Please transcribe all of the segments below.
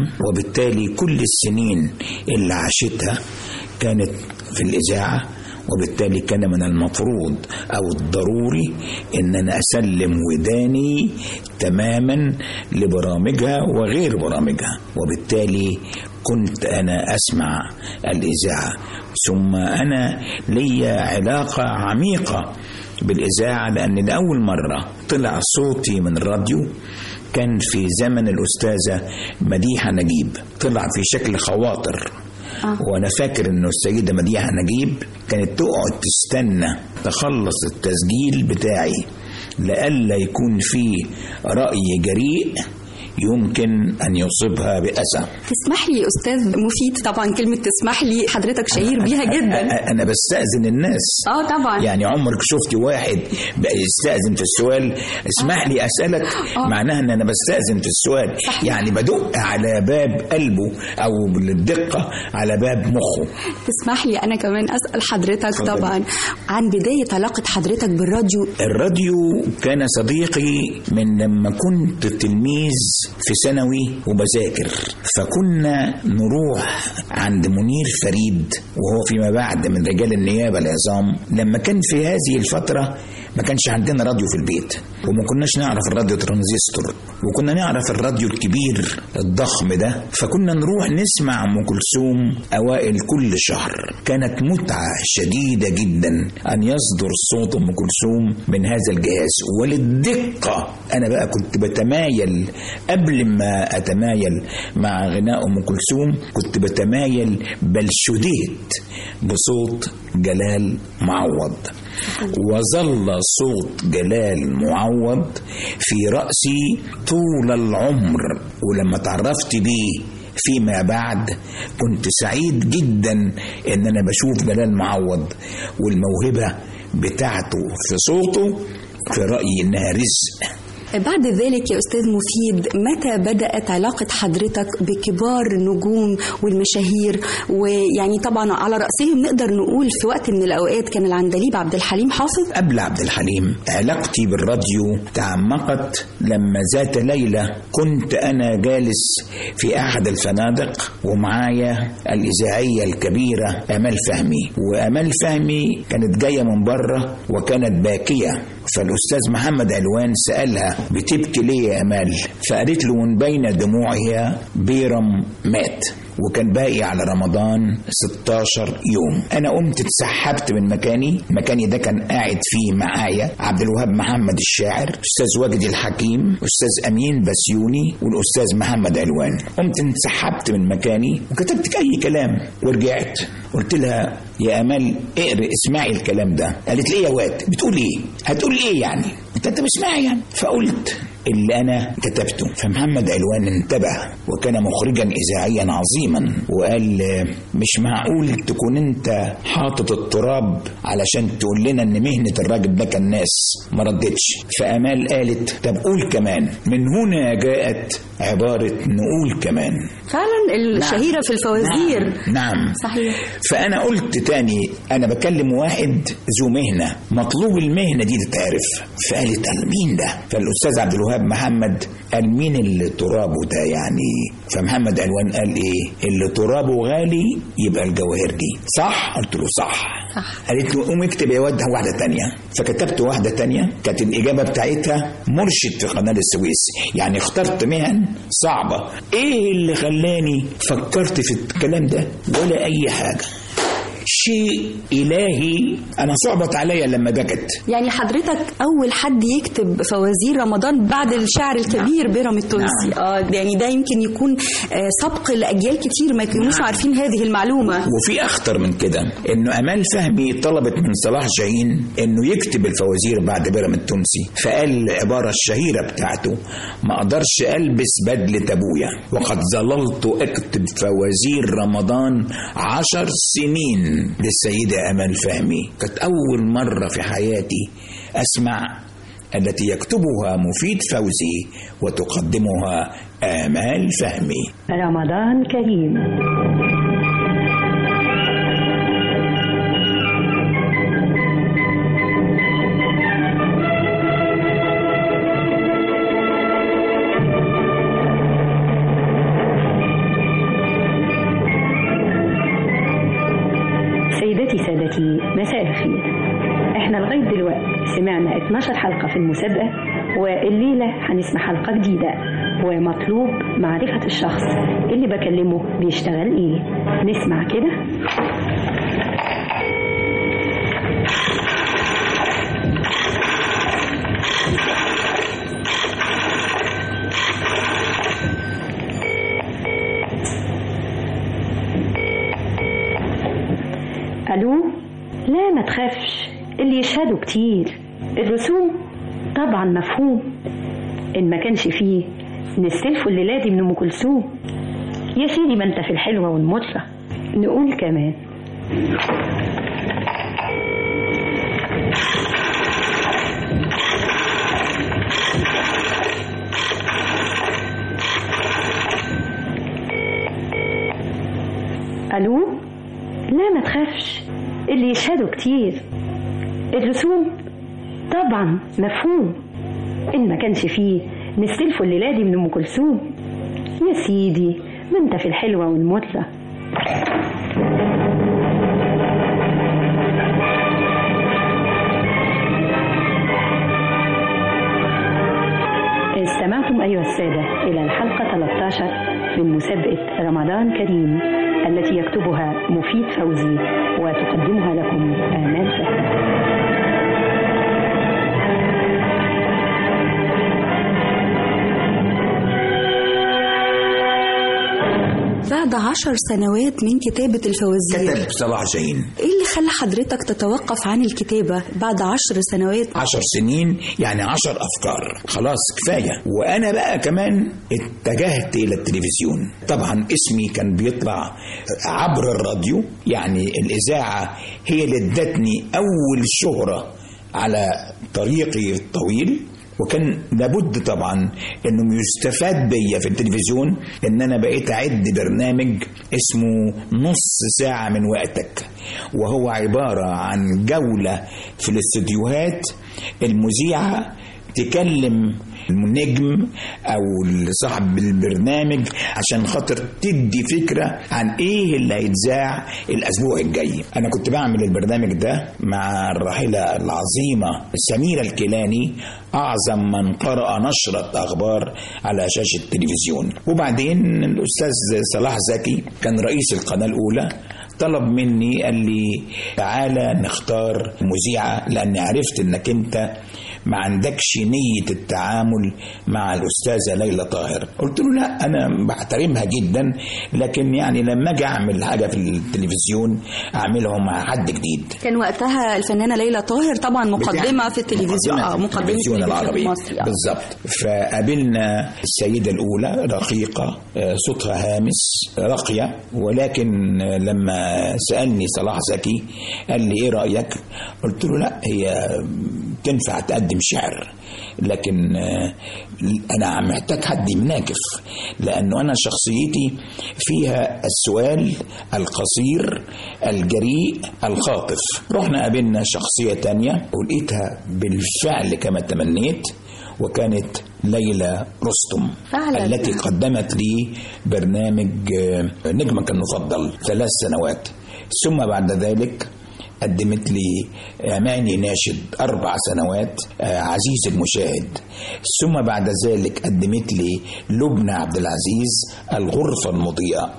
وبالتالي كل السنين اللي عاشتها كانت في الإذاعة وبالتالي كان من المفروض او الضروري ان انا اسلم وداني تماما لبرامجها وغير برامجها وبالتالي كنت انا اسمع الاذاعه ثم انا لي علاقه عميقه بالاذاعه لان لاول مره طلع صوتي من الراديو كان في زمن الاستاذه مديحه نجيب طلع في شكل خواطر آه. وانا فاكر انه السيده مديحه نجيب كانت تقعد تستنى تخلص التسجيل بتاعي لئلا يكون فيه راي جريء يمكن ان يصيبها باسى تسمح لي استاذ مفيد طبعا كلمه تسمح لي حضرتك شهير بيها جدا انا بستاذن الناس اه طبعا يعني عمرك شفت واحد بقى يستأذن في السؤال اسمح لي أسألك آه. معناها ان انا بستأذن في السؤال صحيح. يعني بدق على باب قلبه او بالدقة على باب مخه تسمح لي انا كمان اسال حضرتك اتفضل. طبعا عن بدايه علاقه حضرتك بالراديو الراديو كان صديقي من لما كنت تلميذ في ثانوي وبذاكر فكنا نروح عند منير فريد وهو فيما بعد من رجال النيابة العظام لما كان في هذه الفترة ما كانش عندنا راديو في البيت وما كناش نعرف الراديو ترانزستور وكنا نعرف الراديو الكبير الضخم ده فكنا نروح نسمع ام كلثوم اوائل كل شهر كانت متعه شديده جدا ان يصدر صوت ام كلثوم من هذا الجهاز وللدقه انا بقى كنت بتمايل قبل ما اتمايل مع غناء ام كلثوم كنت بتمايل بل شديت بصوت جلال معوض وظل صوت جلال معوض في رأسي طول العمر ولما تعرفت بيه فيما بعد كنت سعيد جدا ان انا بشوف جلال معوض والموهبة بتاعته في صوته في رأيي انها رزق بعد ذلك يا أستاذ مفيد متى بدأت علاقة حضرتك بكبار النجوم والمشاهير ويعني طبعا على رأسهم نقدر نقول في وقت من الأوقات كان العندليب عبد الحليم حافظ قبل عبد الحليم علاقتي بالراديو تعمقت لما ذات ليلة كنت أنا جالس في أحد الفنادق ومعايا الإذاعية الكبيرة أمال فهمي وأمال فهمي كانت جاية من بره وكانت باكية فالأستاذ محمد علوان سألها بتبكي ليه يا أمال فقالت له من بين دموعها بيرم مات وكان باقي على رمضان 16 يوم انا قمت اتسحبت من مكاني مكاني ده كان قاعد فيه معايا عبد الوهاب محمد الشاعر استاذ واجدي الحكيم استاذ امين بسيوني والاستاذ محمد علوان قمت انسحبت من مكاني وكتبت اي كلام ورجعت قلت لها يا امال اقري اسمعي الكلام ده قالت لي إيه يا واد بتقول ايه هتقول ايه يعني انت انت بتسمعي يعني فقلت اللي انا كتبته فمحمد علوان انتبه وكان مخرجا اذاعيا عظيما وقال آه، مش معقول تكون انت حاطط التراب علشان تقول لنا ان مهنه الراجل ده كان ناس ما ردتش فامال قالت طب قول كمان من هنا جاءت عباره نقول كمان فعلا الشهيرة في الفوازير نعم, نعم. صحيح فانا قلت تاني انا بكلم واحد ذو مهنه مطلوب المهنه دي تتعرف فقالت قال مين ده فالاستاذ عبد الوهاب محمد قال مين اللي ترابه ده يعني فمحمد علوان قال ايه اللي ترابه غالي يبقى الجواهرجي صح قلت له صح صح. قالت له قوم اكتب يا واد واحده تانية فكتبت واحده تانية كانت الاجابه بتاعتها مرشد في قناه السويس يعني اخترت مهن صعبه ايه اللي خلاني فكرت في الكلام ده ولا اي حاجه شيء الهي انا صعبت عليا لما بكت يعني حضرتك أول حد يكتب فوازير رمضان بعد الشاعر الكبير بيرم التونسي اه يعني ده يمكن يكون آه، سبق لأجيال كتير ما يكونوش عارفين هذه المعلومة وفي اخطر من كده انه امال فهمي طلبت من صلاح جاهين انه يكتب الفوازير بعد بيرم التونسي فقال العباره الشهيره بتاعته ما اقدرش البس بدله ابويا وقد ظللت اكتب فوازير رمضان عشر سنين للسيده امال فهمي كانت اول مره في حياتي اسمع التي يكتبها مفيد فوزي وتقدمها آمال فهمي رمضان كريم سيداتي سادتي مساء الخير احنا لغاية دلوقتي سمعنا 12 حلقة في المسابقة والليلة هنسمع حلقة جديدة ومطلوب معرفة الشخص اللي بكلمه بيشتغل ايه نسمع كده الو لا ما تخافش اللي يشهدوا كتير الرسوم طبعا مفهوم ان ما كانش فيه نستلفوا الليله دي من ام كلثوم يا سيدي ما انت في الحلوه والمطره نقول كمان الو لا ما تخافش اللي يشهدوا كتير الرسوم طبعا مفهوم ان ما كانش فيه نستلفوا الليله دي من ام كلثوم يا سيدي ما انت في الحلوه والمثلى استمعتم أيها السادة إلى الحلقة 13 من مسابقة رمضان كريم التي يكتبها مفيد فوزي وتقدمها لكم آمال فهمي بعد عشر سنوات من كتابة الفوازير كتب صلاح جاهين ايه اللي خلى حضرتك تتوقف عن الكتابة بعد عشر سنوات عشر سنين يعني عشر أفكار خلاص كفاية وأنا بقى كمان اتجهت إلى التلفزيون طبعا اسمي كان بيطلع عبر الراديو يعني الإذاعة هي اللي ادتني أول شهرة على طريقي الطويل وكان لابد طبعا انه يستفاد بيا في التلفزيون ان انا بقيت اعد برنامج اسمه نص ساعه من وقتك وهو عباره عن جوله في الاستديوهات المذيعه تكلم النجم او صاحب البرنامج عشان خاطر تدي فكره عن ايه اللي هيتذاع الاسبوع الجاي انا كنت بعمل البرنامج ده مع الراحله العظيمه سميره الكيلاني اعظم من قرأ نشره اخبار على شاشه التلفزيون وبعدين الاستاذ صلاح زكي كان رئيس القناه الاولى طلب مني قال لي تعالى نختار مذيعة لأني عرفت إنك أنت ما عندكش نية التعامل مع الأستاذة ليلى طاهر قلت له لا أنا بحترمها جدا لكن يعني لما أجي أعمل حاجة في التلفزيون أعملها مع حد جديد كان وقتها الفنانة ليلى طاهر طبعا مقدمة في التلفزيون اه مقدمة في التلفزيون العربي المصري آه. بالظبط فقابلنا السيدة الأولى رقيقة آه، صوتها هامس راقية ولكن آه، لما سألني صلاح زكي قال لي إيه رأيك قلت له لا هي تنفع تقدم شعر لكن آه، أنا محتاج حد يمناكف لأنه أنا شخصيتي فيها السؤال القصير الجريء الخاطف رحنا قابلنا شخصية تانية ولقيتها بالفعل كما تمنيت وكانت ليلى رستم فعلا. التي قدمت لي برنامج آه، نجمك المفضل ثلاث سنوات ثم بعد ذلك قدمت لي أماني ناشد أربع سنوات آه، عزيز المشاهد ثم بعد ذلك قدمت لي لبنى عبد العزيز الغرفة المضيئة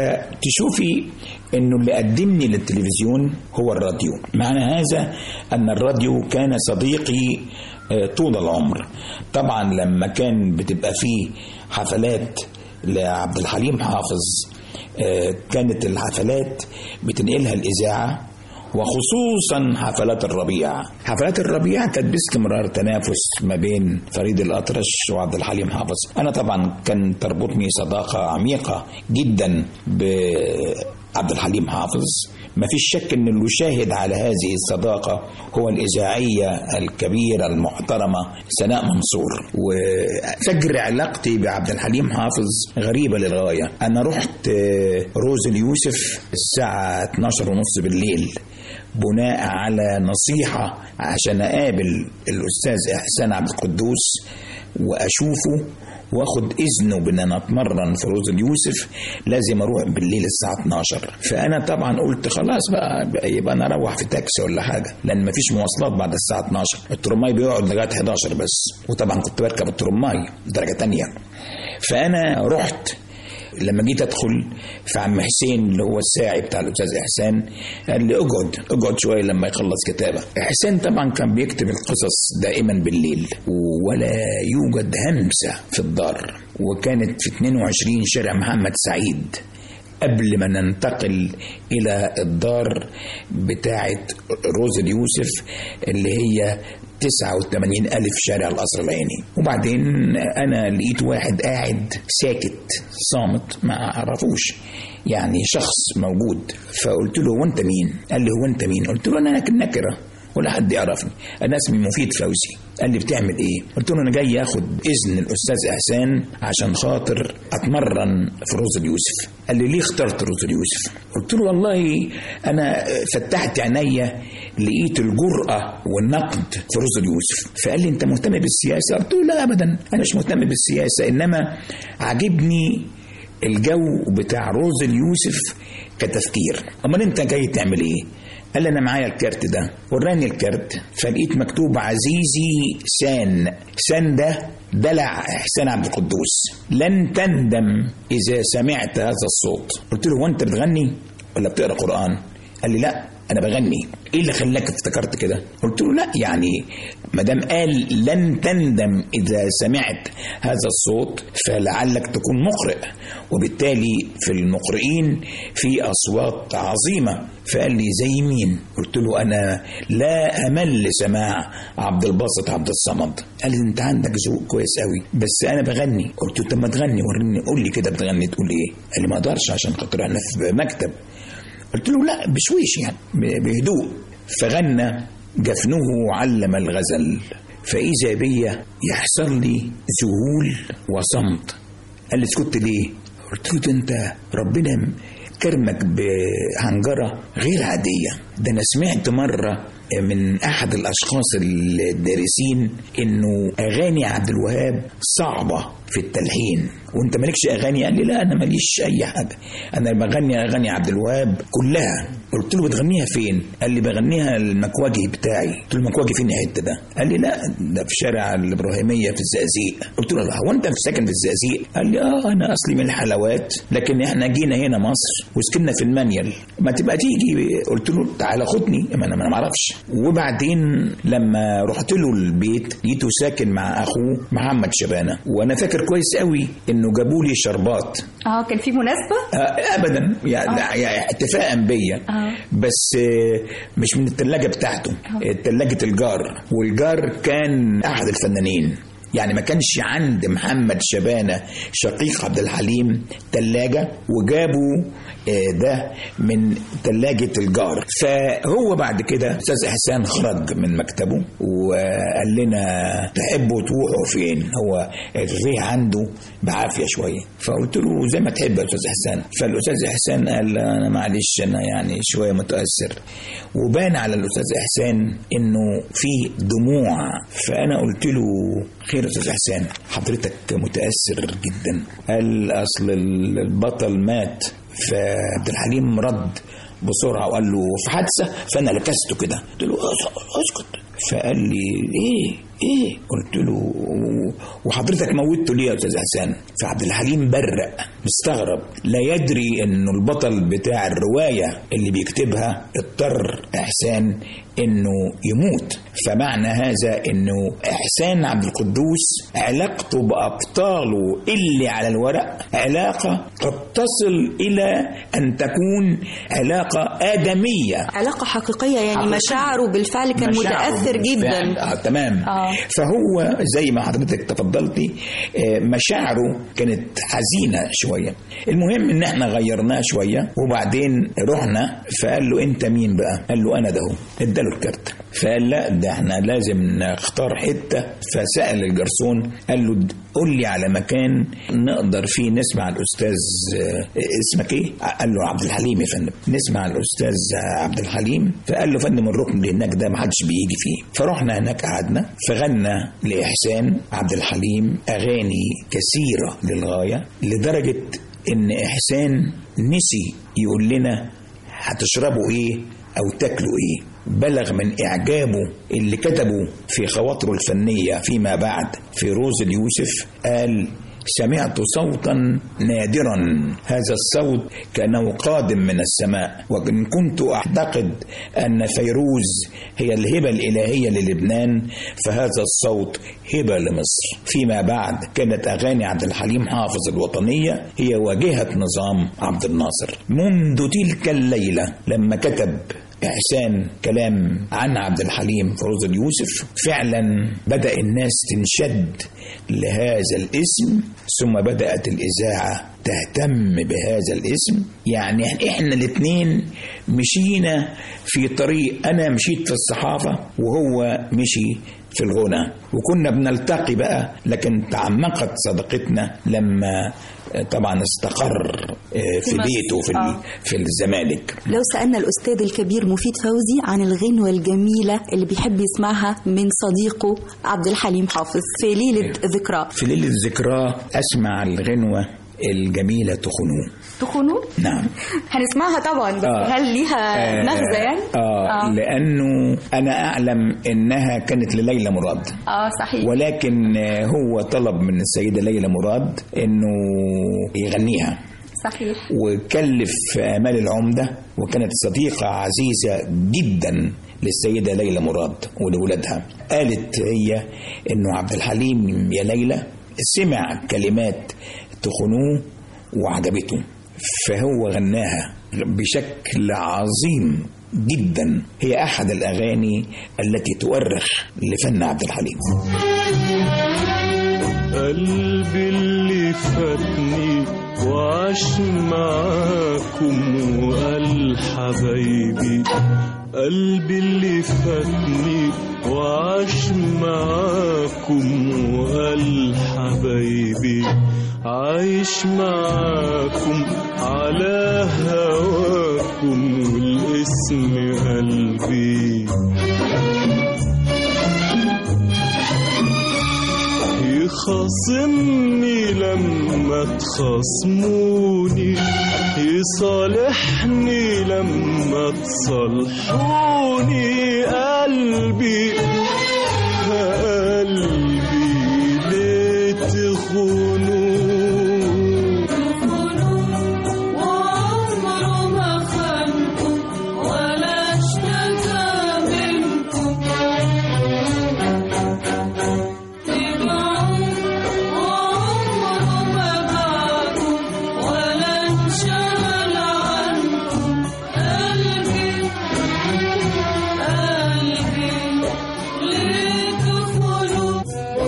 فتشوفي انه اللي قدمني للتلفزيون هو الراديو معنى هذا ان الراديو كان صديقي آه، طول العمر طبعا لما كان بتبقى فيه حفلات لعبد الحليم حافظ آه، كانت الحفلات بتنقلها الإذاعة وخصوصا حفلات الربيع حفلات الربيع كانت باستمرار تنافس ما بين فريد الأطرش وعبد الحليم حافظ أنا طبعا كان تربطني صداقة عميقة جدا بعبد الحليم حافظ ما فيش شك ان اللي يشاهد على هذه الصداقة هو الإذاعية الكبيرة المحترمة سناء منصور وفجر علاقتي بعبد الحليم حافظ غريبة للغاية أنا رحت آه، روز اليوسف الساعة 12 ونص بالليل بناء على نصيحة عشان أقابل الأستاذ إحسان عبد القدوس وأشوفه واخد اذنه بان انا اتمرن في روز اليوسف لازم اروح بالليل الساعه 12 فانا طبعا قلت خلاص بقى يبقى انا اروح في تاكسي ولا حاجه لان مفيش مواصلات بعد الساعه 12 الترماي بيقعد لغايه 11 بس وطبعا كنت بركب الترماي درجه تانية فانا رحت لما جيت ادخل فعم حسين اللي هو الساعي بتاع الاستاذ احسان قال لي اقعد اقعد شويه لما يخلص كتابه حسين طبعا كان بيكتب القصص دائما بالليل ولا يوجد همسه في الدار وكانت في 22 شارع محمد سعيد قبل ما ننتقل إلى الدار بتاعة روز اليوسف اللي هي 89 ألف شارع القصر العيني وبعدين أنا لقيت واحد قاعد ساكت صامت ما أعرفوش يعني شخص موجود فقلت له وانت مين قال لي هو انت مين قلت له انا نكره ولا حد يعرفني انا اسمي مفيد فوزي قال لي بتعمل ايه قلت له انا جاي اخد اذن الاستاذ احسان عشان خاطر اتمرن في روز اليوسف قال لي ليه اخترت روز اليوسف قلت له والله انا فتحت عينيا لقيت الجرأة والنقد في روز اليوسف فقال لي انت مهتم بالسياسة قلت له لا ابدا انا مش مهتم بالسياسة انما عاجبني الجو بتاع روز اليوسف كتفكير امال انت جاي تعمل ايه قال لي انا معايا الكارت ده وراني الكارت فلقيت مكتوب عزيزي سان سان ده دلع احسان عبد القدوس لن تندم اذا سمعت هذا الصوت قلت له هو انت بتغني ولا بتقرا قران قال لي لا انا بغني ايه اللي خلاك افتكرت كده قلت له لا يعني ما دام قال لن تندم اذا سمعت هذا الصوت فلعلك تكون مقرئ وبالتالي في المقرئين في اصوات عظيمه فقال لي زي مين قلت له انا لا امل سماع عبد الباسط عبد الصمد قال لي انت عندك ذوق كويس قوي بس انا بغني قلت له طب ما تغني وريني قول لي كده بتغني تقول ايه قال لي ما اقدرش عشان خاطر احنا في مكتب قلت له لا بشويش يعني بهدوء فغنى جفنه علم الغزل فإذا بي يحصل لي ذهول وصمت قال لي اسكت ليه؟ قلت له ده انت ربنا كرمك بهنجرة غير عادية ده أنا سمعت مرة من أحد الأشخاص الدارسين إنه أغاني عبد الوهاب صعبة في التلحين وانت مالكش اغاني قال لي لا انا ماليش اي حاجه انا بغني اغاني عبد الوهاب كلها قلت له بتغنيها فين قال لي بغنيها المكواجي بتاعي قلت له المكواجي فين الحته ده قال لي لا ده في شارع الابراهيميه في الزقازيق قلت له هو انت ساكن في الزقازيق قال لي اه انا اصلي من الحلوات لكن احنا جينا هنا مصر وسكننا في المنيل ما تبقى تيجي قلت له تعالى خدني ما انا ما اعرفش وبعدين لما رحت له البيت لقيته ساكن مع اخوه محمد شبانه وانا فاكر كويس قوي انه جابوا لي شربات اه كان في مناسبه آه ابدا يعني, آه. يعني اتفاقا بيا آه. بس آه مش من الثلاجه بتاعته ثلاجه الجار والجار كان احد الفنانين يعني ما كانش عند محمد شبانه شقيق عبد الحليم ثلاجه وجابوا ده من ثلاجة الجار فهو بعد كده أستاذ إحسان خرج من مكتبه وقال لنا تحبوا تروحوا فين هو الريح عنده بعافية شوية فقلت له زي ما تحب يا أستاذ إحسان فالأستاذ إحسان قال أنا معلش أنا يعني شوية متأثر وبان على الأستاذ إحسان إنه في دموع فأنا قلت له خير يا أستاذ إحسان حضرتك متأثر جدا قال أصل البطل مات فعبد الحليم رد بسرعه وقال له في حادثه فانا لكسته كده قلت له اسكت فقال لي ايه ايه قلت له وحضرتك موتته ليه يا استاذ حسان فعبد الحليم برق مستغرب لا يدري انه البطل بتاع الروايه اللي بيكتبها اضطر احسان انه يموت فمعنى هذا انه احسان عبد القدوس علاقته بابطاله اللي على الورق علاقه قد تصل الى ان تكون علاقه ادميه علاقه حقيقيه يعني حقيقية. مشاعره بالفعل كان متاثر جدا آه تمام آه. فهو زي ما حضرتك تفضلتي آه مشاعره كانت حزينه شويه المهم ان احنا غيرناه شويه وبعدين رحنا فقال له انت مين بقى قال له انا ده اداله الكارت فقال لا ده احنا لازم نختار حته فسال الجرسون قال له قول لي على مكان نقدر فيه نسمع الاستاذ آه، اسمك ايه قال له عبد الحليم يا فندم نسمع الاستاذ عبد الحليم فقال له فندم الركن اللي هناك ده ما حدش بيجي فيه فرحنا هناك قعدنا فغنى لاحسان عبد الحليم اغاني كثيره للغايه لدرجه ان احسان نسي يقول لنا هتشربوا ايه او تاكلوا ايه بلغ من اعجابه اللي كتبه في خواطره الفنيه فيما بعد في روز اليوسف قال سمعت صوتا نادرا هذا الصوت كانه قادم من السماء وان كنت اعتقد ان فيروز هي الهبه الالهيه للبنان فهذا الصوت هبه لمصر فيما بعد كانت اغاني عبد الحليم حافظ الوطنيه هي واجهه نظام عبد الناصر منذ تلك الليله لما كتب إحسان كلام عن عبد الحليم فروز اليوسف فعلا بدأ الناس تنشد لهذا الاسم ثم بدأت الإذاعة تهتم بهذا الاسم يعني احنا الاثنين مشينا في طريق أنا مشيت في الصحافة وهو مشي في الغنى وكنا بنلتقي بقى لكن تعمقت صداقتنا لما طبعا استقر في بيته في آه. في الزمالك لو سألنا الأستاذ الكبير مفيد فوزي عن الغنوة الجميلة اللي بيحب يسمعها من صديقه عبد الحليم حافظ في ليلة ذكرى في ليلة ذكراه أسمع الغنوة الجميلة تخنوه تخونوا نعم هنسمعها طبعا بس آه. هل ليها آه، مغزى يعني؟ آه, آه. لأنه أنا أعلم إنها كانت لليلى مراد اه صحيح ولكن آه، هو طلب من السيدة ليلى مراد إنه يغنيها صحيح وكلف آمال العمدة وكانت صديقة عزيزة جدا للسيدة ليلى مراد ولولادها قالت هي إنه عبد الحليم يا ليلى سمع كلمات تخنوه وعجبته فهو غناها بشكل عظيم جدا هي أحد الأغاني التي تؤرخ لفن عبد الحليم قلبي اللي فاتني وعاش معاكم وقال حبايبي قلبي اللي فاتني وعاش معاكم وقال حبايبي عايش معاكم على هواكم والاسم قلبي يخاصمني لما تخاصموني يصالحني لما تصالحوني قلبي قلبي ليه تخونوا وعمره ما خانكم ولا اشتكى منكم تبعوه وعمره ما باعكم ولا انشغل عنكم قلبي قلبي ليه تخونوا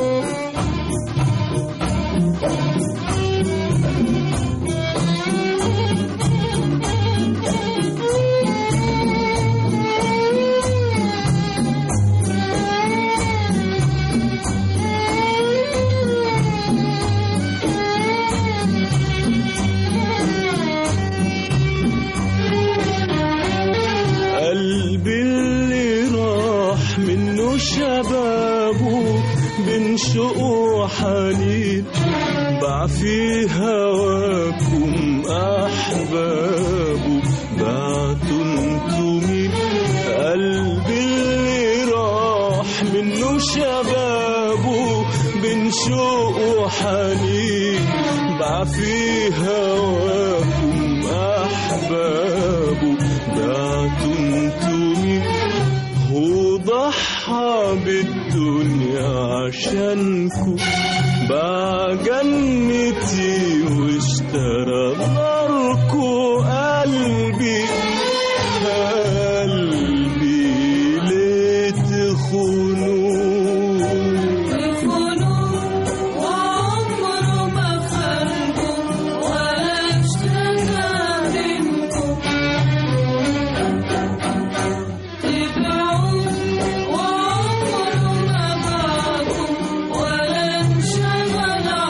قلبي اللي راح منه شبابه بين شوق وحنين باع في هواكم أحبابه بعتوا انتوا مين قلبي اللي راح منه شبابه بين شوق وحنين باع في هواكم أحبابه بعتوا انتوا مين هو ضحى بالدنيا عشانكو باع جنتي واشترى ناركو قلبي قلبي ليه تخونوا تخونوا وعمره ما خانكم ولا اشتكى منكم تبعوه وعمره ما باعكم ولا انشغل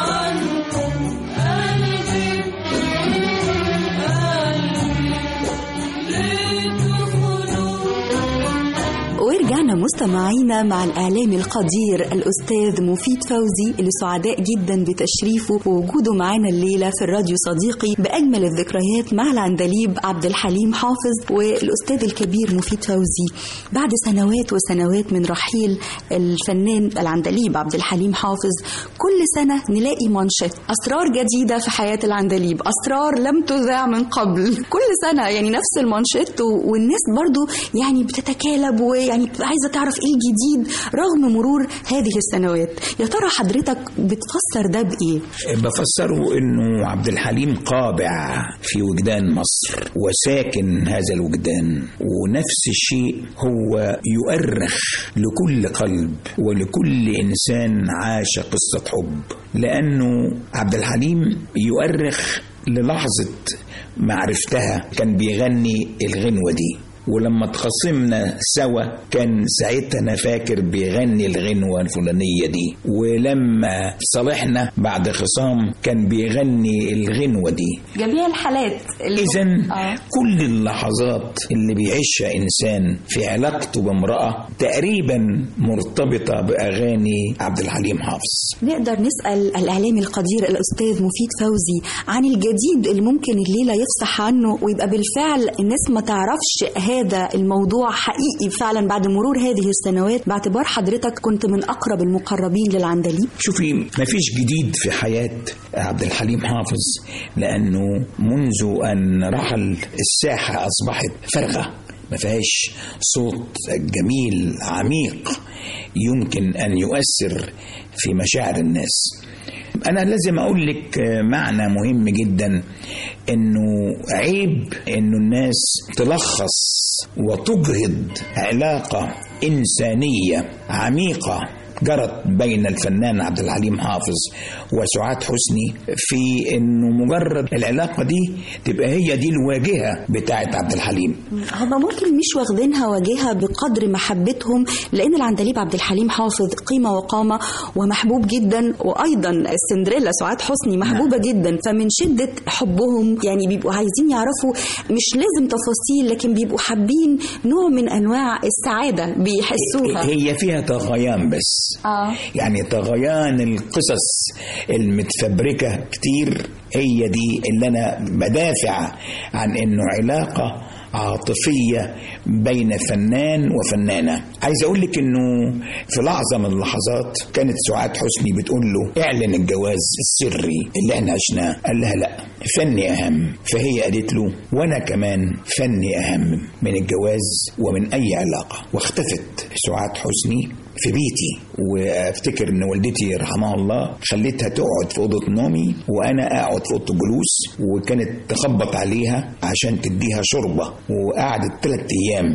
مستمعينا مع الإعلامي القدير الأستاذ مفيد فوزي اللي سعداء جدا بتشريفه ووجوده معانا الليلة في الراديو صديقي بأجمل الذكريات مع العندليب عبد الحليم حافظ والأستاذ الكبير مفيد فوزي بعد سنوات وسنوات من رحيل الفنان العندليب عبد الحليم حافظ كل سنة نلاقي منشط أسرار جديدة في حياة العندليب أسرار لم تذاع من قبل كل سنة يعني نفس المانشيت و- والناس برضو يعني بتتكالب ويعني بتبقى عايزة تعرف ايه الجديد رغم مرور هذه السنوات يا ترى حضرتك بتفسر ده بإيه؟ بفسره انه عبد الحليم قابع في وجدان مصر وساكن هذا الوجدان ونفس الشيء هو يؤرخ لكل قلب ولكل انسان عاش قصه حب لانه عبد الحليم يؤرخ للحظه ما عرفتها كان بيغني الغنوه دي ولما اتخاصمنا سوا كان ساعتها انا فاكر بيغني الغنوه الفلانيه دي ولما صالحنا بعد خصام كان بيغني الغنوه دي جميع الحالات اذا آه. كل اللحظات اللي بيعيشها انسان في علاقته بامراه تقريبا مرتبطه باغاني عبد الحليم حافظ نقدر نسأل الإعلامي القدير الأستاذ مفيد فوزي عن الجديد اللي ممكن الليلة يفصح عنه ويبقى بالفعل الناس ما تعرفش هذا الموضوع حقيقي فعلا بعد مرور هذه السنوات باعتبار حضرتك كنت من أقرب المقربين للعندليب شوفي مفيش جديد في حياة عبد الحليم حافظ لأنه منذ أن رحل الساحة أصبحت فارغة ما فيهاش صوت جميل عميق يمكن أن يؤثر في مشاعر الناس أنا لازم أقول لك معنى مهم جدا إنه عيب إنه الناس تلخص وتجهض علاقة إنسانية عميقة جرت بين الفنان عبد الحليم حافظ وسعاد حسني في انه مجرد العلاقه دي تبقى هي دي الواجهه بتاعت عبد الحليم هما ممكن مش واخدينها واجهة بقدر محبتهم لأن العندليب عبد الحليم حافظ قيمة وقامة ومحبوب جدا وأيضا السندريلا سعاد حسني محبوبة جدا فمن شدة حبهم يعني بيبقوا عايزين يعرفوا مش لازم تفاصيل لكن بيبقوا حابين نوع من أنواع السعادة بيحسوها هي فيها طغيان بس آه. يعني طغيان القصص المتفبركه كتير هي دي اللي انا بدافع عن انه علاقه عاطفيه بين فنان وفنانه عايز اقول لك انه في لحظه من اللحظات كانت سعاد حسني بتقول له اعلن الجواز السري اللي احنا عشناه قال لها لا فني اهم فهي قالت له وانا كمان فني اهم من الجواز ومن اي علاقه واختفت سعاد حسني في بيتي وافتكر ان والدتي رحمها الله خليتها تقعد في اوضه نومي وانا اقعد في اوضه الجلوس وكانت تخبط عليها عشان تديها شوربه وقعدت ثلاث ايام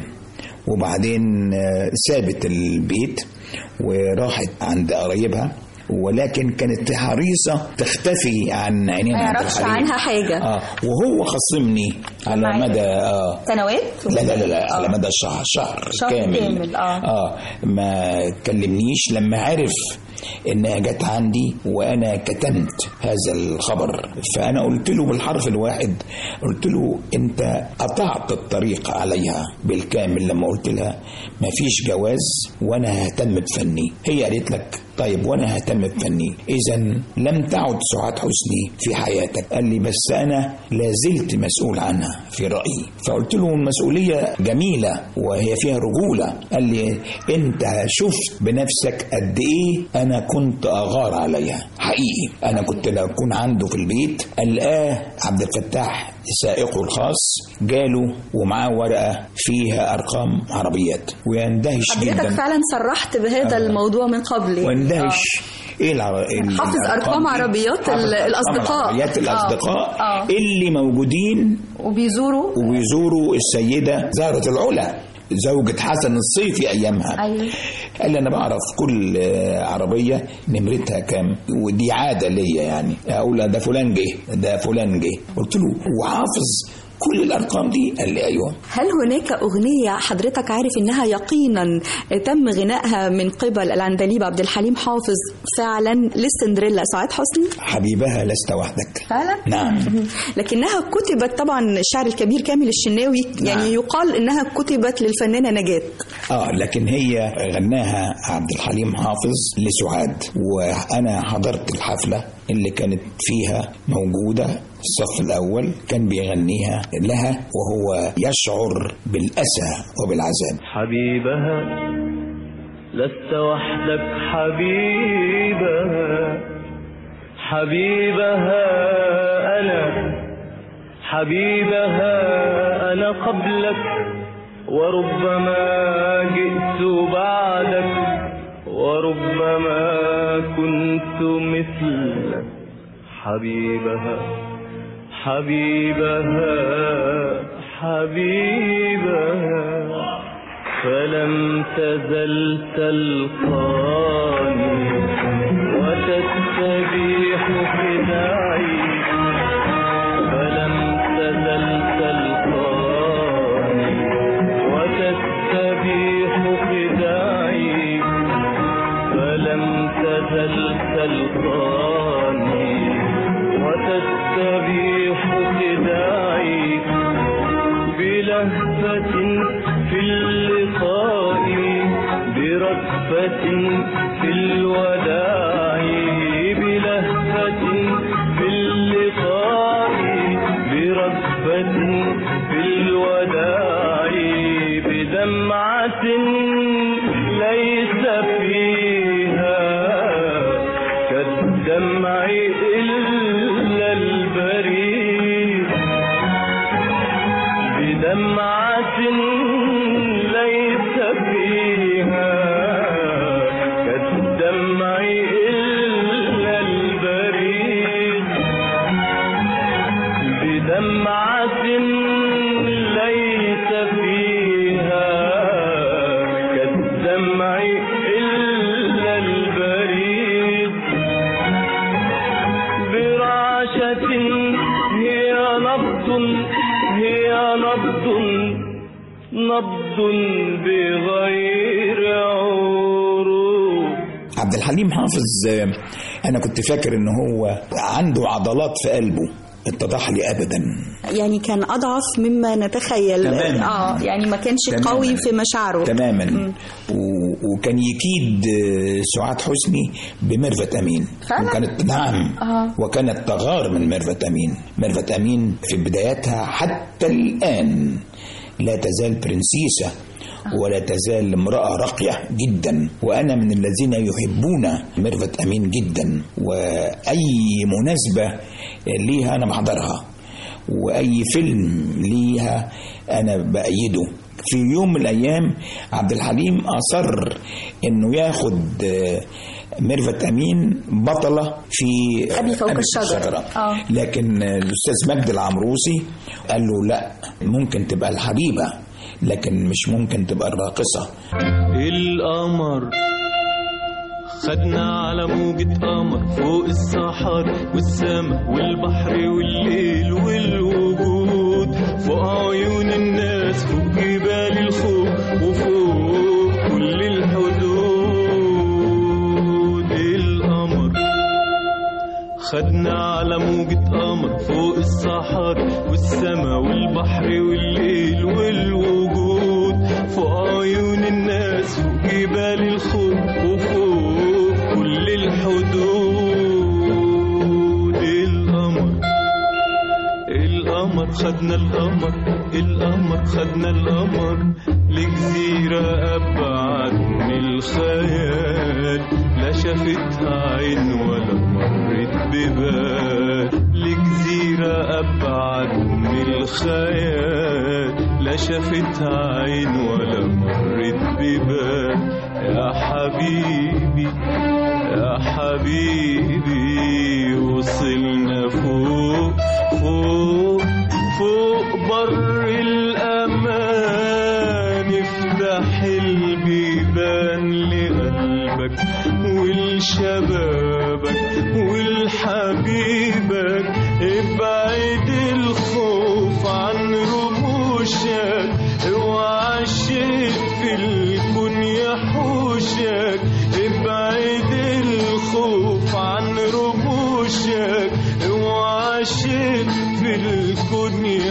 وبعدين آه، سابت البيت وراحت عند قرايبها ولكن كانت حريصة تختفي عن عينين ما عبد يعرفش الحليم. عنها حاجة. اه وهو خصمني على معايا. مدى اه سنوات لا لا لا, لا على مدى شهر شهر, شهر كامل, كامل، آه. اه ما كلمنيش لما عرف انها جت عندي وانا كتمت هذا الخبر فانا قلت له بالحرف الواحد قلت له انت قطعت الطريق عليها بالكامل لما قلت لها ما فيش جواز وانا ههتم بفني هي قالت لك طيب وانا ههتم بفني اذا لم تعد سعاد حسني في حياتك قال لي بس انا لازلت مسؤول عنها في رايي فقلت له المسؤوليه جميله وهي فيها رجوله قال لي انت شفت بنفسك قد ايه انا كنت اغار عليها حقيقي انا كنت لو اكون عنده في البيت القاه عبد الفتاح سائقه الخاص جاله ومعاه ورقه فيها ارقام عربيات ويندهش حضرتك جدا فعلا صرحت بهذا آه. الموضوع من قبل واندهش ايه العر... ال- حافظ الأرقام أرقام دي؟ عربيات حافظ ال- أرقام الأصدقاء. عربيات آه. الاصدقاء آه. اللي موجودين وبيزوروا وبيزوروا السيده زهره العلا زوجة حسن الصيفي ايامها أيوة. قال لي انا بعرف كل آه، عربيه نمرتها كام ودي عاده ليا يعني اقول ده فلان جه ده فلان جه قلت له وحافظ كل الارقام دي قال لي ايوه هل هناك أغنية حضرتك عارف إنها يقينا تم غنائها من قبل العندليب عبد الحليم حافظ فعلا للسندريلا سعاد حسني؟ حبيبها لست وحدك فعلا؟ نعم لكنها كتبت طبعا الشاعر الكبير كامل الشناوي يعني نعم. يقال إنها كتبت للفنانة نجاة اه لكن هي غناها عبد الحليم حافظ لسعاد وانا حضرت الحفله اللي كانت فيها موجوده في الصف الاول كان بيغنيها لها وهو يشعر بالاسى وبالعذاب حبيبها لست وحدك حبيبها حبيبها أنا حبيبها أنا قبلك وربما جئت بعدك وربما كنت مثلك حبيبها حبيبها حبيبها فلم تزل تلقاني وتستبيح خداعي فلم تزل تلقاني وتستبيح خداعي فلم تزل تلقاني وتستبيح خداعي بلهفة في اللقاء بركفة في الوداع بلهفة في اللقاء بركفة في الوداع بدمعة ليس فيها كالدمع إلا البريد بدمعة ليس فيها كالدمع إلا البريد بدمعة ليس فيها كالدمع إلا البريد برعشة هي نبض هي نبض نبض بغير عروق عبد الحليم حافظ آه، انا كنت فاكر ان هو عنده عضلات في قلبه اتضح لي ابدا يعني كان أضعف مما نتخيل تماماً. آه يعني ما كانش تماماً. قوي في مشاعره تماما و... وكان يكيد آه، سعاد حسني بميرفت امين فعلا؟ وكانت نعم آه. وكانت تغار من ميرفت امين ميرفت امين في بداياتها حتى الان لا تزال برنسيسه ولا تزال امرأة راقية جدا وأنا من الذين يحبون ميرفت أمين جدا وأي مناسبة ليها أنا بحضرها وأي فيلم ليها أنا بأيده في يوم من الأيام عبد الحليم أصر إنه ياخد آه، ميرفت أمين بطلة في أبي فوق أبي الشجرة. آه. لكن آه، الأستاذ مجدي العمروسي قال له لا ممكن تبقى الحبيبة لكن مش ممكن تبقى الراقصة القمر خدنا على موجة قمر فوق الصحار والسما والبحر والليل والوجود فوق عيون الناس فوق جبال الخوف وفوق كل الحدود القمر خدنا على موجة قمر فوق الصحار والسما والبحر والليل والوجود فوق عيون الناس فوق جبال الخوف وفوق كل الحدود القمر القمر خدنا القمر القمر خدنا القمر لجزيرة أبعد من الخيال لا شافتها عين ولا مرت ببال لجزيرة أبعد من الخيال لا شافتها عين ولا مرت ببال يا حبيبي يا حبيبي وصلنا فوق فوق فوق بر الأمان افتح البيبان لقلبك ولشبابك ولحبيبك ابعد الخوف عن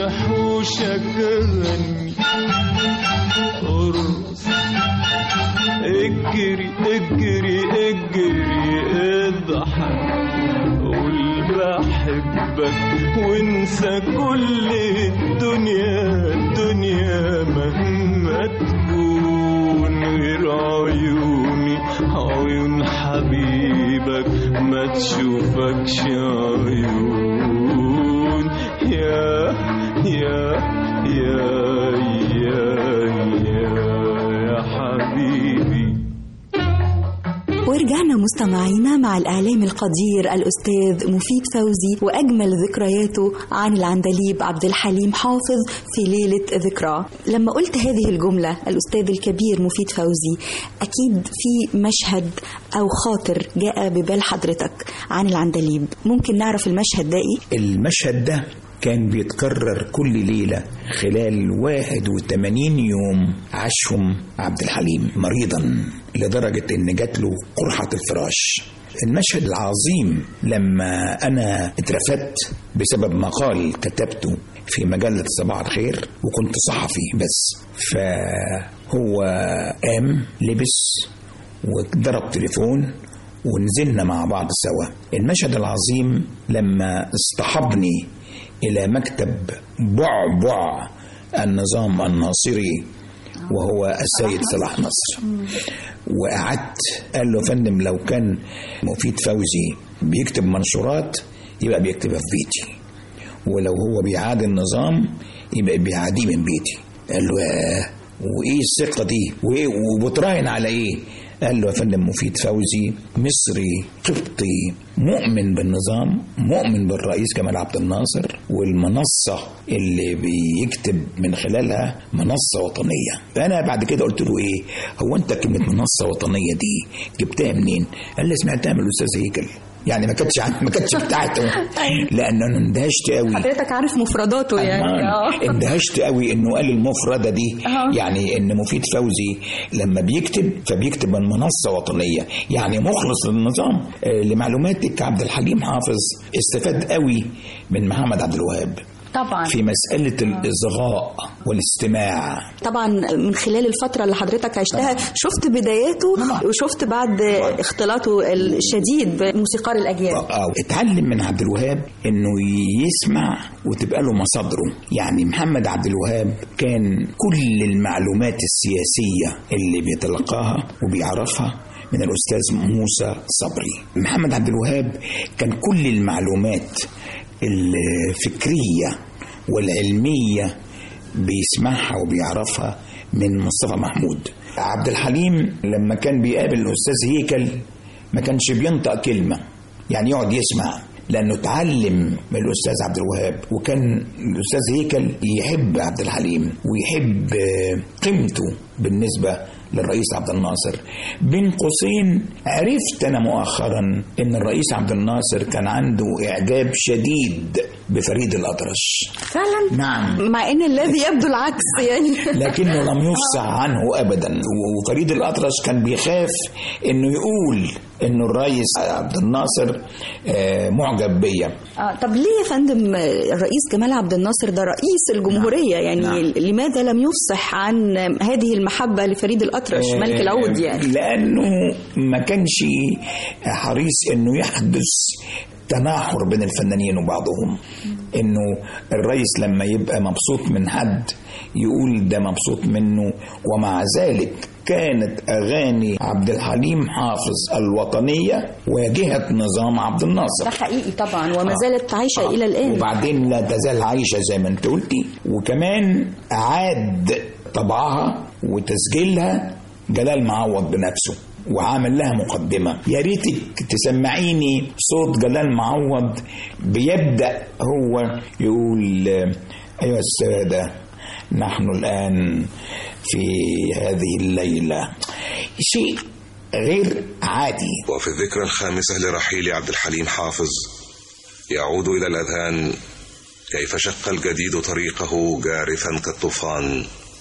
وحوشك غني ارقص اجري اجري اجري اضحك قول بحبك وانسى كل الدنيا الدنيا مهما تكون غير عيوني عيون حبيبك ما تشوفكش عيون يا يا يا يا يا يا حبيبي ورجعنا مستمعينا مع الإعلام القدير الأستاذ مفيد فوزي وأجمل ذكرياته عن العندليب عبد الحليم حافظ في ليلة ذكرى لما قلت هذه الجملة الأستاذ الكبير مفيد فوزي أكيد في مشهد أو خاطر جاء ببال حضرتك عن العندليب ممكن نعرف المشهد ده إيه؟ المشهد ده كان بيتكرر كل ليلة خلال 81 يوم عاشهم عبد الحليم مريضا لدرجة إن جات له قرحة الفراش المشهد العظيم لما أنا اترفدت بسبب مقال كتبته في مجلة صباح الخير وكنت صحفي بس فهو قام لبس وضرب تليفون ونزلنا مع بعض سوا المشهد العظيم لما اصطحبني إلى مكتب بعبع النظام الناصري وهو السيد صلاح نصر وقعدت قال له يا فندم لو كان مفيد فوزي بيكتب منشورات يبقى بيكتبها في بيتي ولو هو بيعادي النظام يبقى بيعاديه من بيتي قال له ياه وايه الثقه دي وايه وبتراهن على ايه قال له يا فندم مفيد فوزي مصري قبطي مؤمن بالنظام مؤمن بالرئيس جمال عبد الناصر والمنصة اللي بيكتب من خلالها منصة وطنية فأنا بعد كده قلت له إيه هو أنت كلمة منصة وطنية دي جبتها منين قال لي سمعتها من الأستاذ هيكل يعني ما كانتش عن- ما كانتش بتاعته لان انا اندهشت قوي حضرتك عارف مفرداته يعني آه. اندهشت قوي انه قال المفردة دي آه. يعني ان مفيد فوزي لما بيكتب فبيكتب من منصة وطنية يعني مخلص للنظام آه، لمعلوماتك عبد الحليم حافظ استفاد قوي من محمد عبد الوهاب طبعا في مسألة الإصغاء والاستماع طبعا من خلال الفترة اللي حضرتك عشتها شفت بداياته طبعا. وشفت بعد اختلاطه الشديد بموسيقار الأجيال أو اتعلم من عبد الوهاب انه يسمع وتبقى له مصادره يعني محمد عبد الوهاب كان كل المعلومات السياسية اللي بيتلقاها وبيعرفها من الأستاذ موسى صبري محمد عبد الوهاب كان كل المعلومات الفكرية والعلمية بيسمعها وبيعرفها من مصطفى محمود عبد الحليم لما كان بيقابل الأستاذ هيكل ما كانش بينطق كلمة يعني يقعد يسمع لأنه اتعلم من الأستاذ عبد الوهاب وكان الأستاذ هيكل يحب عبد الحليم ويحب آه، قيمته بالنسبة للرئيس عبد الناصر بين قوسين عرفت أنا مؤخرا إن الرئيس عبد الناصر كان عنده إعجاب شديد بفريد الأطرش فعلا نعم مع ان الذي يبدو العكس يعني لكنه لم يفصح عنه ابدا وفريد الاطرش كان بيخاف انه يقول انه الرئيس عبد الناصر آه، معجب بيا آه طب ليه يا فندم الرئيس جمال عبد الناصر ده رئيس الجمهورية يعني نعم. لماذا لم يفصح عن هذه المحبة لفريد الأطرش ملك العود يعني لانه ما كانش حريص انه يحدث تناحر بين الفنانين وبعضهم انه الرئيس لما يبقى مبسوط من حد يقول ده مبسوط منه ومع ذلك كانت اغاني عبد الحليم حافظ الوطنيه واجهه نظام عبد الناصر ده حقيقي طبعا وما زالت عايشة إلى الآن وبعدين لا تزال عايشة زي ما انت قلتي وكمان عاد طبعها وتسجيلها جلال معوض بنفسه وعامل لها مقدمة يا ريتك تسمعيني صوت جلال معوض بيبدأ هو يقول أيها السادة نحن الآن في هذه الليلة شيء غير عادي وفي الذكرى الخامسة لرحيل عبد الحليم حافظ يعود إلى الأذهان كيف شق الجديد طريقه جارفا كالطوفان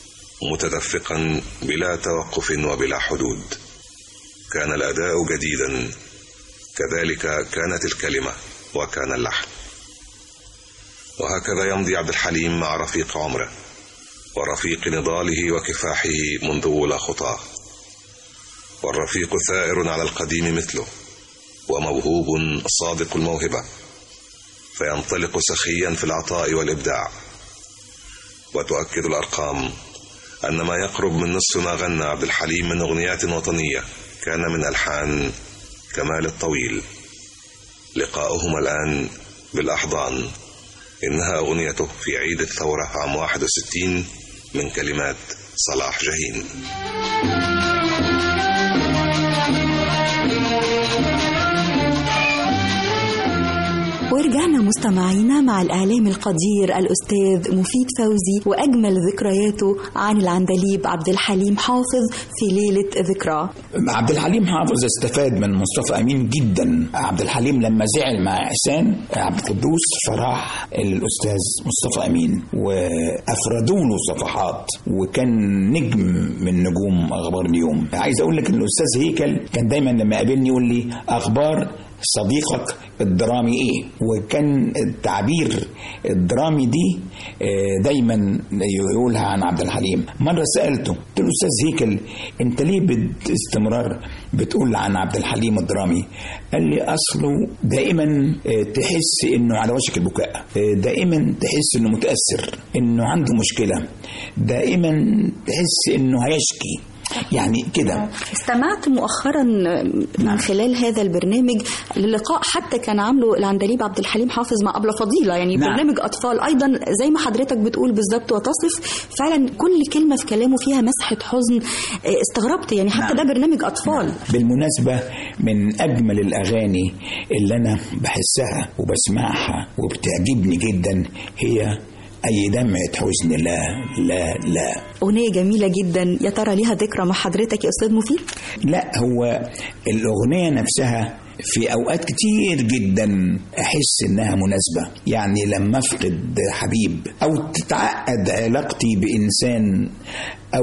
متدفقا بلا توقف وبلا حدود كان الأداء جديدا كذلك كانت الكلمة وكان اللحن وهكذا يمضي عبد الحليم مع رفيق عمره ورفيق نضاله وكفاحه منذ أولى خطاه والرفيق ثائر على القديم مثله وموهوب صادق الموهبة فينطلق سخيا في العطاء والإبداع وتؤكد الأرقام أن ما يقرب من نصف ما غنى عبد الحليم من أغنيات وطنية كان من ألحان كمال الطويل لقاؤهما الآن بالأحضان إنها أغنيته في عيد الثورة عام 61 من كلمات صلاح جاهين ورجعنا مستمعينا مع الإعلام القدير الأستاذ مفيد فوزي وأجمل ذكرياته عن العندليب عبد الحليم حافظ في ليلة ذكرى عبد الحليم حافظ استفاد من مصطفى امين جدا عبد الحليم لما زعل مع احسان عبد القدوس فراح للاستاذ مصطفى امين وافردوا له صفحات وكان نجم من نجوم اخبار اليوم عايز اقول لك ان الاستاذ هيكل كان دايما لما يقابلني يقول لي اخبار صديقك الدرامي ايه وكان التعبير الدرامي دي آه، دايما يقولها عن عبد الحليم مره سالته قلت له استاذ هيكل انت ليه باستمرار بتقول عن عبد الحليم الدرامي قال لي اصله دائما آه، تحس انه على وشك البكاء آه، دائما تحس انه متاثر انه عنده مشكله دائما تحس انه هيشكي يعني كده استمعت مؤخرا من خلال هذا البرنامج للقاء حتى كان عامله العندليب عبد الحليم حافظ مع أبلة فضيلة يعني نعم. برنامج أطفال أيضا زي ما حضرتك بتقول بالظبط وتصف فعلا كل كلمة في كلامه فيها مسحة حزن آه، استغربت يعني حتى نعم. ده برنامج أطفال بالمناسبة من أجمل الأغاني اللي أنا بحسها وبسمعها وبتعجبني جدا هي أي دمعة حزن لا لا لا أغنية جميلة جدا يا ترى ليها ذكرى مع حضرتك يا أستاذ مفيد لا هو الأغنية نفسها في أوقات كتير جدا أحس إنها مناسبة يعني لما أفقد حبيب أو تتعقد علاقتي بإنسان أو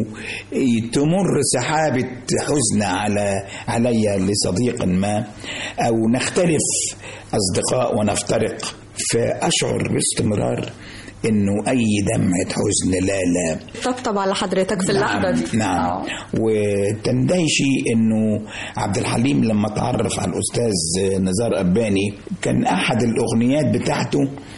تمر سحابة حزن على علي لصديق ما أو نختلف أصدقاء ونفترق فأشعر باستمرار إنه أي دمعة حزن لا لا طبطب على حضرتك في اللحظة نعم دي نعم آه. وتندهشي انه عبد الحليم لما تعرف على الاستاذ نزار اباني كان احد الاغنيات بتاعته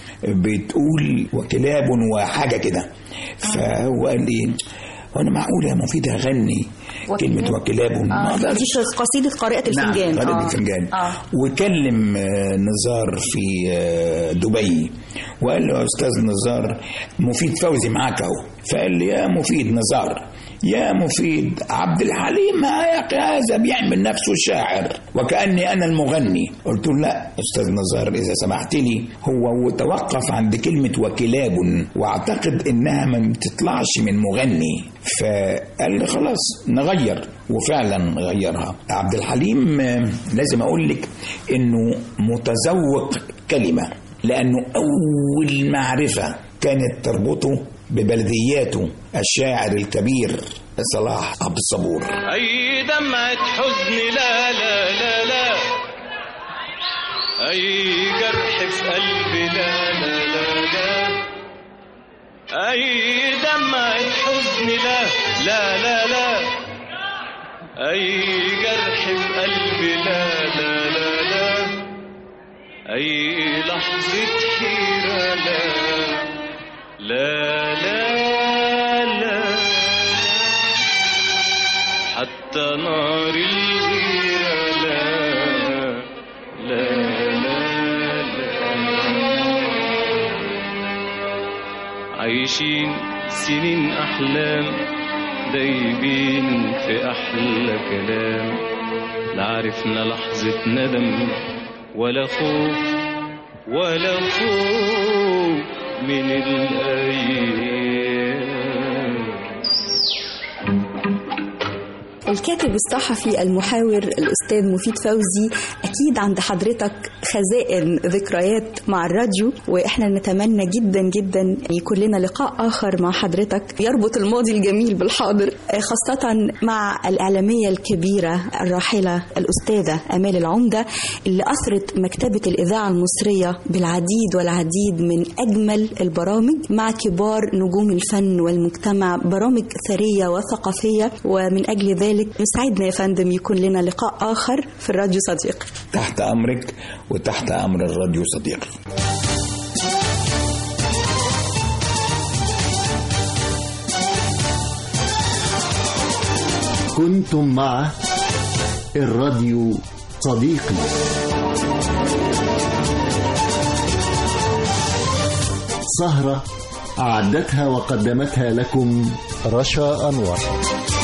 بتقول وكلاب وحاجه كده فهو قال لي وانا معقول يا مفيد اغني كلمه وكلاب ما آه. أقدرش. دي قصيدة قارئة الفنجان نعم آه. قارئة الفنجان آه. وكلم آه، نزار في آه، دبي وقال له يا استاذ نزار مفيد فوزي معاك اهو فقال لي يا مفيد نزار يا مفيد عبد الحليم يا أخي هذا بيعمل نفسه شاعر وكأني أنا المغني قلت له لا أستاذ نزار إذا سمحت لي هو توقف عند كلمة وكلاب وأعتقد إنها ما بتطلعش من مغني فقال لي خلاص نغير وفعلا غيرها عبد الحليم آه، لازم أقول لك إنه متذوق كلمة لأنه أول معرفة كانت تربطه ببلدياته الشاعر الكبير صلاح عبد الصبور أي دمعة حزن لا لا لا لا أي جرح في قلبي لا لا لا لا أي دمعة حزن لا لا لا لا أي جرح في قلبي لا لا لا لا أي لحظة حيرة لا لا لا لا حتى نار الغيرة لا لا لا لا عايشين سنين أحلام دايبين في أحلى كلام لا عرفنا لحظة ندم ولا خوف ولا خوف من الأيام الكاتب الصحفي المحاور الأستاذ مفيد فوزي أكيد عند حضرتك خزائن ذكريات مع الراديو واحنا نتمنى جدا جدا يكون لنا لقاء اخر مع حضرتك يربط الماضي الجميل بالحاضر آه، خاصه مع الاعلاميه الكبيره الراحله الاستاذه امال العمده اللي اثرت مكتبه الاذاعه المصريه بالعديد والعديد من اجمل البرامج مع كبار نجوم الفن والمجتمع برامج ثريه وثقافيه ومن اجل ذلك يسعدنا يا فندم يكون لنا لقاء اخر في الراديو صديقي تحت أمرك وتحت أمر الراديو صديقي كنتم مع الراديو صديقي سهرة أعدتها وقدمتها لكم رشا أنور